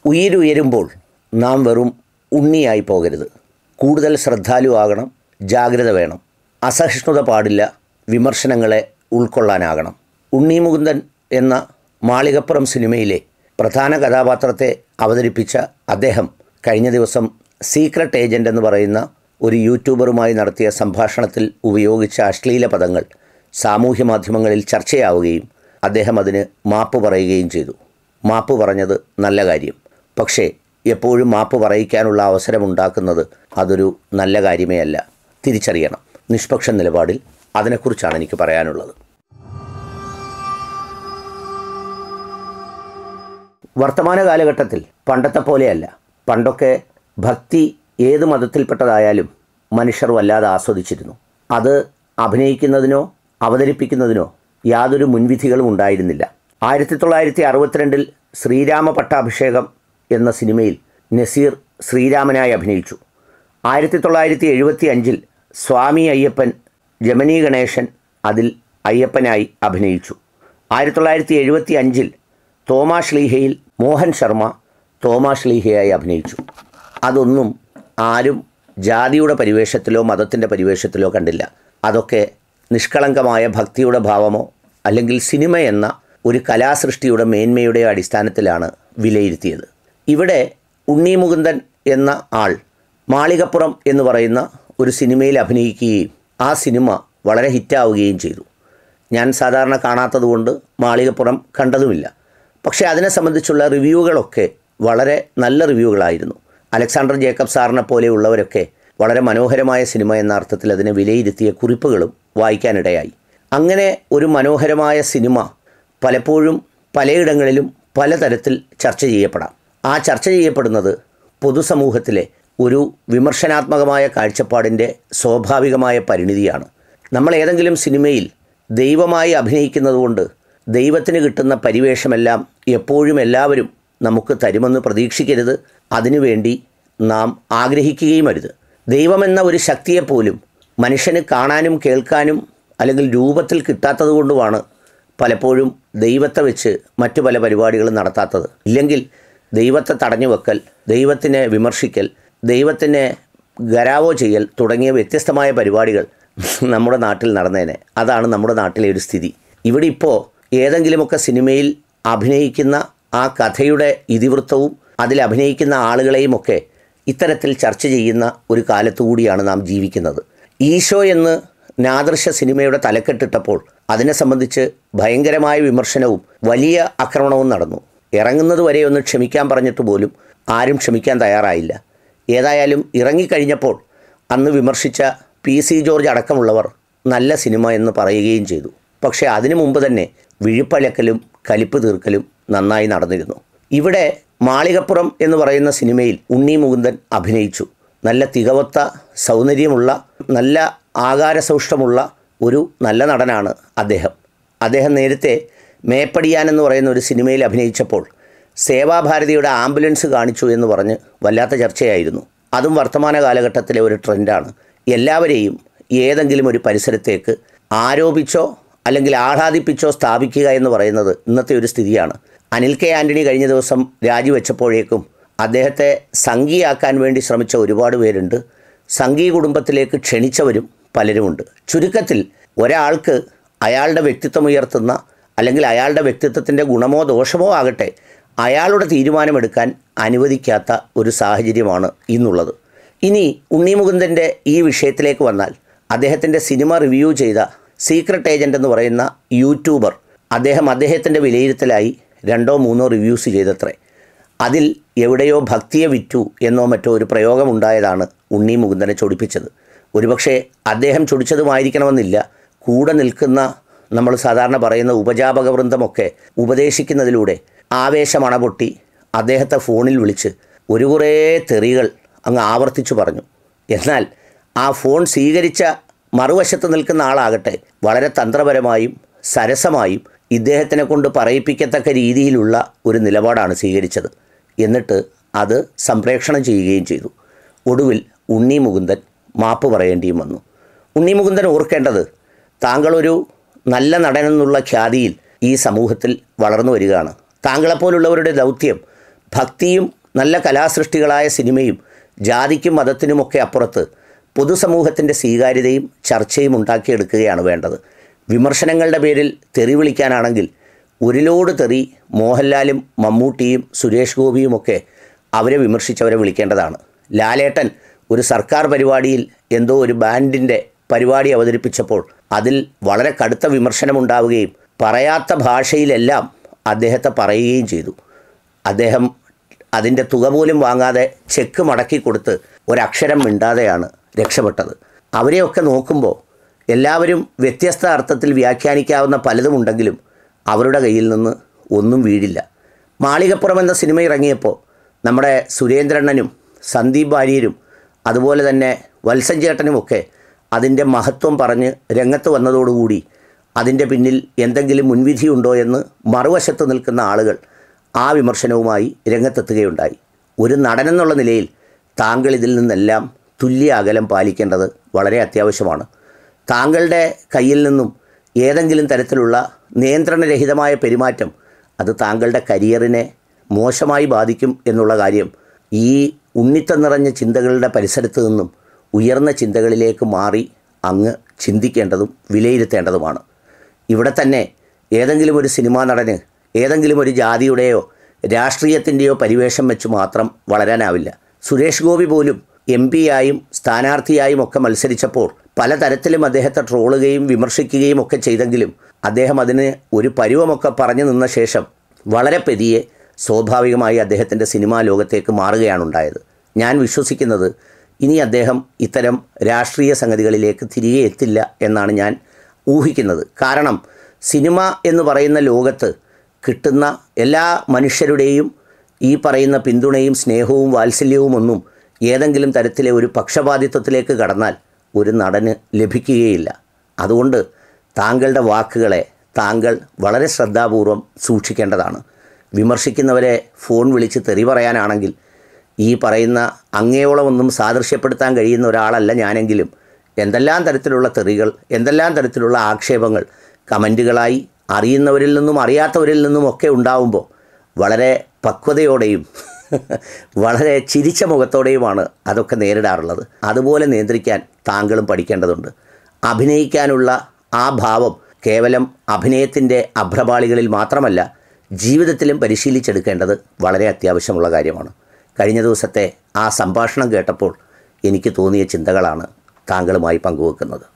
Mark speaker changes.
Speaker 1: ഉയരുയരുമ്പോൾ നാം വെറും ഉണ്ണിയായി പോകരുത് കൂടുതൽ ശ്രദ്ധാലുവാകണം ജാഗ്രത വേണം അസഹിഷ്ണുത പാടില്ല വിമർശനങ്ങളെ ഉൾക്കൊള്ളാനാകണം ഉണ്ണി മുകുന്ദൻ എന്ന മാളികപ്പുറം സിനിമയിലെ പ്രധാന കഥാപാത്രത്തെ അവതരിപ്പിച്ച അദ്ദേഹം കഴിഞ്ഞ ദിവസം സീക്രട്ട് ഏജൻ്റ് എന്ന് പറയുന്ന ഒരു യൂട്യൂബറുമായി നടത്തിയ സംഭാഷണത്തിൽ ഉപയോഗിച്ച അശ്ലീല പദങ്ങൾ സാമൂഹ്യ മാധ്യമങ്ങളിൽ ചർച്ചയാവുകയും അദ്ദേഹം അതിന് മാപ്പ് പറയുകയും ചെയ്തു മാപ്പ് പറഞ്ഞത് നല്ല കാര്യം പക്ഷേ എപ്പോഴും മാപ്പ് പറയിക്കാനുള്ള അവസരമുണ്ടാക്കുന്നത് അതൊരു നല്ല കാര്യമേ അല്ല തിരിച്ചറിയണം നിഷ്പക്ഷ നിലപാടിൽ അതിനെക്കുറിച്ചാണ് എനിക്ക് പറയാനുള്ളത് വർത്തമാന കാലഘട്ടത്തിൽ പണ്ടത്തെ പോലെയല്ല പണ്ടൊക്കെ ഭക്തി ഏത് മതത്തിൽപ്പെട്ടതായാലും മനുഷ്യർ വല്ലാതെ ആസ്വദിച്ചിരുന്നു അത് അഭിനയിക്കുന്നതിനോ അവതരിപ്പിക്കുന്നതിനോ യാതൊരു മുൻവിധികളും ഉണ്ടായിരുന്നില്ല ആയിരത്തി തൊള്ളായിരത്തി അറുപത്തിരണ്ടിൽ ശ്രീരാമ പട്ടാഭിഷേകം എന്ന സിനിമയിൽ നസീർ ശ്രീരാമനായി അഭിനയിച്ചു ആയിരത്തി തൊള്ളായിരത്തി എഴുപത്തി അഞ്ചിൽ സ്വാമി അയ്യപ്പൻ ജമനി ഗണേശൻ അതിൽ അയ്യപ്പനായി അഭിനയിച്ചു ആയിരത്തി തൊള്ളായിരത്തി എഴുപത്തി അഞ്ചിൽ തോമാ ശ്ലീഹയിൽ മോഹൻ ശർമ്മ തോമാ ശ്ലീഹയായി അഭിനയിച്ചു അതൊന്നും ആരും ജാതിയുടെ പരിവേഷത്തിലോ മതത്തിൻ്റെ പരിവേഷത്തിലോ കണ്ടില്ല അതൊക്കെ നിഷ്കളങ്കമായ ഭക്തിയുടെ ഭാവമോ അല്ലെങ്കിൽ സിനിമ എന്ന ഒരു കലാസൃഷ്ടിയുടെ മേന്മയുടെ അടിസ്ഥാനത്തിലാണ് വിലയിരുത്തിയത് ഇവിടെ ഉണ്ണി മുകുന്ദൻ എന്ന ആൾ മാളികപ്പുറം എന്ന് പറയുന്ന ഒരു സിനിമയിൽ അഭിനയിക്കുകയും ആ സിനിമ വളരെ ഹിറ്റാവുകയും ചെയ്തു ഞാൻ സാധാരണ കാണാത്തതുകൊണ്ട് മാളികപ്പുറം കണ്ടതുമില്ല പക്ഷേ അതിനെ സംബന്ധിച്ചുള്ള റിവ്യൂകളൊക്കെ വളരെ നല്ല റിവ്യൂകളായിരുന്നു അലക്സാണ്ടർ ജേക്കബ് സാറിനെ പോലെയുള്ളവരൊക്കെ വളരെ മനോഹരമായ സിനിമ എന്ന അർത്ഥത്തിൽ അതിനെ വിലയിരുത്തിയ കുറിപ്പുകളും വായിക്കാനിടയായി അങ്ങനെ ഒരു മനോഹരമായ സിനിമ പലപ്പോഴും പലയിടങ്ങളിലും പലതരത്തിൽ ചർച്ച ചെയ്യപ്പെടാം ആ ചർച്ച ചെയ്യപ്പെടുന്നത് പൊതുസമൂഹത്തിലെ ഒരു വിമർശനാത്മകമായ കാഴ്ചപ്പാടിൻ്റെ സ്വാഭാവികമായ പരിണിതിയാണ് നമ്മൾ ഏതെങ്കിലും സിനിമയിൽ ദൈവമായി അഭിനയിക്കുന്നതുകൊണ്ട് ദൈവത്തിന് കിട്ടുന്ന പരിവേഷമെല്ലാം എപ്പോഴും എല്ലാവരും നമുക്ക് തരുമെന്ന് പ്രതീക്ഷിക്കരുത് അതിനുവേണ്ടി നാം ആഗ്രഹിക്കുകയും അരുത് ദൈവമെന്ന ഒരു ശക്തിയെപ്പോലും മനുഷ്യന് കാണാനും കേൾക്കാനും അല്ലെങ്കിൽ രൂപത്തിൽ കിട്ടാത്തത് കൊണ്ടുമാണ് പലപ്പോഴും ദൈവത്തെ വെച്ച് മറ്റു പല പരിപാടികളും നടത്താത്തത് ഇല്ലെങ്കിൽ ദൈവത്തെ തടഞ്ഞു വെക്കൽ ദൈവത്തിനെ വിമർശിക്കൽ ദൈവത്തിനെ ഗരാവോ ചെയ്യൽ തുടങ്ങിയ വ്യത്യസ്തമായ പരിപാടികൾ നമ്മുടെ നാട്ടിൽ നടന്നേനെ അതാണ് നമ്മുടെ നാട്ടിലെ ഒരു സ്ഥിതി ഇവിടെ ഇപ്പോൾ ഏതെങ്കിലുമൊക്കെ സിനിമയിൽ അഭിനയിക്കുന്ന ആ കഥയുടെ ഇതിവൃത്തവും അതിൽ അഭിനയിക്കുന്ന ആളുകളെയുമൊക്കെ ഇത്തരത്തിൽ ചർച്ച ചെയ്യുന്ന ഒരു കാലത്തു കൂടിയാണ് നാം ജീവിക്കുന്നത് ഈശോ എന്ന് നാദൃശ സിനിമയുടെ തലക്കെട്ടിട്ടപ്പോൾ അതിനെ സംബന്ധിച്ച് ഭയങ്കരമായ വിമർശനവും വലിയ ആക്രമണവും നടന്നു ഇറങ്ങുന്നത് വരെ ഒന്ന് ക്ഷമിക്കാൻ പറഞ്ഞിട്ട് പോലും ആരും ക്ഷമിക്കാൻ തയ്യാറായില്ല ഏതായാലും ഇറങ്ങിക്കഴിഞ്ഞപ്പോൾ അന്ന് വിമർശിച്ച പി സി ജോർജ് അടക്കമുള്ളവർ നല്ല സിനിമ എന്ന് പറയുകയും ചെയ്തു പക്ഷേ അതിനു മുമ്പ് തന്നെ വിഴുപ്പലക്കലും കലിപ്പ് തീർക്കലും നന്നായി നടന്നിരുന്നു ഇവിടെ മാളികപ്പുറം എന്ന് പറയുന്ന സിനിമയിൽ ഉണ്ണി മുകുന്ദൻ അഭിനയിച്ചു നല്ല തികവത്ത സൗന്ദര്യമുള്ള നല്ല ആകാരസൗഷ്ടമുള്ള ഒരു നല്ല നടനാണ് അദ്ദേഹം അദ്ദേഹം നേരത്തെ മേപ്പടിയാൻ എന്ന് പറയുന്ന ഒരു സിനിമയിൽ അഭിനയിച്ചപ്പോൾ സേവാഭാരതിയുടെ ആംബുലൻസ് കാണിച്ചു എന്ന് പറഞ്ഞ് വല്ലാത്ത ചർച്ചയായിരുന്നു അതും വർത്തമാന കാലഘട്ടത്തിലെ ഒരു ട്രെൻഡാണ് എല്ലാവരെയും ഏതെങ്കിലും ഒരു പരിസരത്തേക്ക് ആരോപിച്ചോ അല്ലെങ്കിൽ ആഹ്ലാദിപ്പിച്ചോ സ്ഥാപിക്കുക എന്ന് പറയുന്നത് ഇന്നത്തെ ഒരു സ്ഥിതിയാണ് അനിൽ കെ ആൻ്റണി കഴിഞ്ഞ ദിവസം രാജിവെച്ചപ്പോഴേക്കും അദ്ദേഹത്തെ സംഘിയാക്കാൻ വേണ്ടി ശ്രമിച്ച ഒരുപാട് പേരുണ്ട് സംഘീ കുടുംബത്തിലേക്ക് ക്ഷണിച്ചവരും പലരുമുണ്ട് ചുരുക്കത്തിൽ ഒരാൾക്ക് അയാളുടെ വ്യക്തിത്വം ഉയർത്തുന്ന അല്ലെങ്കിൽ അയാളുടെ വ്യക്തിത്വത്തിൻ്റെ ഗുണമോ ദോഷമോ ആകട്ടെ അയാളുടെ തീരുമാനമെടുക്കാൻ അനുവദിക്കാത്ത ഒരു സാഹചര്യമാണ് ഇന്നുള്ളത് ഇനി ഉണ്ണിമുകുന്ദൻ്റെ ഈ വിഷയത്തിലേക്ക് വന്നാൽ അദ്ദേഹത്തിൻ്റെ സിനിമ റിവ്യൂ ചെയ്ത സീക്രട്ട് ഏജൻ്റ് എന്ന് പറയുന്ന യൂട്യൂബർ അദ്ദേഹം അദ്ദേഹത്തിൻ്റെ വിലയിരുത്തലായി രണ്ടോ മൂന്നോ റിവ്യൂസ് ചെയ്തത്രേ അതിൽ എവിടെയോ ഭക്തിയെ വിറ്റു എന്നോ മറ്റോ ഒരു പ്രയോഗമുണ്ടായതാണ് ഉണ്ണി മുകുന്ദനെ ചൊടിപ്പിച്ചത് ഒരുപക്ഷെ അദ്ദേഹം ചൊടിച്ചതുമായിരിക്കണമെന്നില്ല കൂടെ നിൽക്കുന്ന നമ്മൾ സാധാരണ പറയുന്ന ഉപജാപക വൃന്ദമൊക്കെ ഉപദേശിക്കുന്നതിലൂടെ ആവേശമണ പൊട്ടി അദ്ദേഹത്തെ ഫോണിൽ വിളിച്ച് ഒരു കുറേ തെറികൾ അങ്ങ് ആവർത്തിച്ചു പറഞ്ഞു എന്നാൽ ആ ഫോൺ സ്വീകരിച്ച മറുവശത്ത് നിൽക്കുന്ന ആളാകട്ടെ വളരെ തന്ത്രപരമായും സരസമായും ഇദ്ദേഹത്തിനെ കൊണ്ട് പറയിപ്പിക്കത്തക്ക രീതിയിലുള്ള ഒരു നിലപാടാണ് സ്വീകരിച്ചത് എന്നിട്ട് അത് സംപ്രേഷണം ചെയ്യുകയും ചെയ്തു ഒടുവിൽ ഉണ്ണി മുകുന്ദൻ മാപ്പ് പറയേണ്ടിയും വന്നു ഉണ്ണി മുകുന്ദൻ ഓർക്കേണ്ടത് താങ്കളൊരു നല്ല നടനെന്നുള്ള ഖ്യാതിയിൽ ഈ സമൂഹത്തിൽ വളർന്നു വരികയാണ് താങ്കളെപ്പോലുള്ളവരുടെ ദൗത്യം ഭക്തിയും നല്ല കലാസൃഷ്ടികളായ സിനിമയും ജാതിക്കും മതത്തിനുമൊക്കെ അപ്പുറത്ത് പൊതുസമൂഹത്തിൻ്റെ സ്വീകാര്യതയും ചർച്ചയും ഉണ്ടാക്കിയെടുക്കുകയാണ് വേണ്ടത് വിമർശനങ്ങളുടെ പേരിൽ തെറി വിളിക്കാനാണെങ്കിൽ ഒരു ലോഡ് തെറി മോഹൻലാലും മമ്മൂട്ടിയും സുരേഷ് ഗോപിയുമൊക്കെ അവരെ വിമർശിച്ചവരെ വിളിക്കേണ്ടതാണ് ലാലേട്ടൻ ഒരു സർക്കാർ പരിപാടിയിൽ എന്തോ ഒരു ബാൻഡിൻ്റെ പരിപാടി അവതരിപ്പിച്ചപ്പോൾ അതിൽ വളരെ കടുത്ത വിമർശനമുണ്ടാവുകയും പറയാത്ത ഭാഷയിലെല്ലാം അദ്ദേഹത്തെ പറയുകയും ചെയ്തു അദ്ദേഹം അതിൻ്റെ തുക പോലും വാങ്ങാതെ ചെക്ക് മടക്കി കൊടുത്ത് ഒരക്ഷരം മിണ്ടാതെയാണ് രക്ഷപ്പെട്ടത് അവരെയൊക്കെ നോക്കുമ്പോൾ എല്ലാവരും വ്യത്യസ്ത അർത്ഥത്തിൽ വ്യാഖ്യാനിക്കാവുന്ന പലതുമുണ്ടെങ്കിലും അവരുടെ കയ്യിൽ നിന്ന് ഒന്നും വീഴില്ല മാളികപ്പുറം എന്ന സിനിമ ഇറങ്ങിയപ്പോൾ നമ്മുടെ സുരേന്ദ്രണ്ണനും സന്ദീപ് വാര്യരും അതുപോലെ തന്നെ വത്സൻ ചേട്ടനുമൊക്കെ അതിൻ്റെ മഹത്വം പറഞ്ഞ് രംഗത്ത് വന്നതോടുകൂടി അതിൻ്റെ പിന്നിൽ എന്തെങ്കിലും മുൻവിധിയുണ്ടോ എന്ന് മറുവശത്ത് നിൽക്കുന്ന ആളുകൾ ആ വിമർശനവുമായി രംഗത്തെത്തുകയുണ്ടായി ഒരു നടനെന്നുള്ള നിലയിൽ താങ്കൾ ഇതിൽ നിന്നെല്ലാം തുല്യ അകലം പാലിക്കേണ്ടത് വളരെ അത്യാവശ്യമാണ് താങ്കളുടെ കയ്യിൽ നിന്നും ഏതെങ്കിലും തരത്തിലുള്ള നിയന്ത്രണരഹിതമായ പെരുമാറ്റം അത് താങ്കളുടെ കരിയറിനെ മോശമായി ബാധിക്കും എന്നുള്ള കാര്യം ഈ ഉണ്ണിത്തം നിറഞ്ഞ ചിന്തകളുടെ പരിസരത്ത് നിന്നും ഉയർന്ന ചിന്തകളിലേക്ക് മാറി അങ്ങ് ചിന്തിക്കേണ്ടതും വിലയിരുത്തേണ്ടതുമാണ് ഇവിടെ തന്നെ ഏതെങ്കിലും ഒരു സിനിമാ നടന് ഏതെങ്കിലും ഒരു ജാതിയുടെയോ രാഷ്ട്രീയത്തിൻ്റെയോ പരിവേഷം വെച്ച് മാത്രം വളരാനാവില്ല സുരേഷ് ഗോപി പോലും എം പിയായും സ്ഥാനാർത്ഥിയായും ഒക്കെ മത്സരിച്ചപ്പോൾ പലതരത്തിലും അദ്ദേഹത്തെ ട്രോളുകയും വിമർശിക്കുകയും ഒക്കെ ചെയ്തെങ്കിലും അദ്ദേഹം അതിന് ഒരു പരുവമൊക്കെ പറഞ്ഞു നിന്ന ശേഷം വളരെ പെതിയെ സ്വാഭാവികമായി അദ്ദേഹത്തിൻ്റെ സിനിമാ ലോകത്തേക്ക് മാറുകയാണ് ഉണ്ടായത് ഞാൻ വിശ്വസിക്കുന്നത് ഇനി അദ്ദേഹം ഇത്തരം രാഷ്ട്രീയ സംഗതികളിലേക്ക് തിരികെ എത്തില്ല എന്നാണ് ഞാൻ ഊഹിക്കുന്നത് കാരണം സിനിമ എന്ന് പറയുന്ന ലോകത്ത് കിട്ടുന്ന എല്ലാ മനുഷ്യരുടെയും ഈ പറയുന്ന പിന്തുണയും സ്നേഹവും വാത്സല്യവും ഒന്നും ഏതെങ്കിലും തരത്തിലെ ഒരു പക്ഷപാതിത്വത്തിലേക്ക് കടന്നാൽ ഒരു നടന് ലഭിക്കുകയില്ല അതുകൊണ്ട് താങ്കളുടെ വാക്കുകളെ താങ്കൾ വളരെ ശ്രദ്ധാപൂർവം സൂക്ഷിക്കേണ്ടതാണ് വിമർശിക്കുന്നവരെ ഫോൺ വിളിച്ച് തെറി പറയാനാണെങ്കിൽ ഈ പറയുന്ന അങ്ങേയോളമൊന്നും സാദൃശ്യപ്പെടുത്താൻ കഴിയുന്ന ഒരാളല്ല ഞാനെങ്കിലും എന്തെല്ലാം തരത്തിലുള്ള തെറികൾ എന്തെല്ലാം തരത്തിലുള്ള ആക്ഷേപങ്ങൾ കമൻറ്റുകളായി അറിയുന്നവരിൽ നിന്നും അറിയാത്തവരിൽ നിന്നും ഒക്കെ ഉണ്ടാവുമ്പോൾ വളരെ പക്വതയോടെയും വളരെ ചിരിച്ച മുഖത്തോടെയുമാണ് അതൊക്കെ നേരിടാറുള്ളത് അതുപോലെ നിയന്ത്രിക്കാൻ താങ്കളും പഠിക്കേണ്ടതുണ്ട് അഭിനയിക്കാനുള്ള ആ ഭാവം കേവലം അഭിനയത്തിൻ്റെ അഭ്രപാളികളിൽ മാത്രമല്ല ജീവിതത്തിലും പരിശീലിച്ചെടുക്കേണ്ടത് വളരെ അത്യാവശ്യമുള്ള കാര്യമാണ് കഴിഞ്ഞ ദിവസത്തെ ആ സംഭാഷണം കേട്ടപ്പോൾ എനിക്ക് തോന്നിയ ചിന്തകളാണ് താങ്കളുമായി പങ്കുവെക്കുന്നത്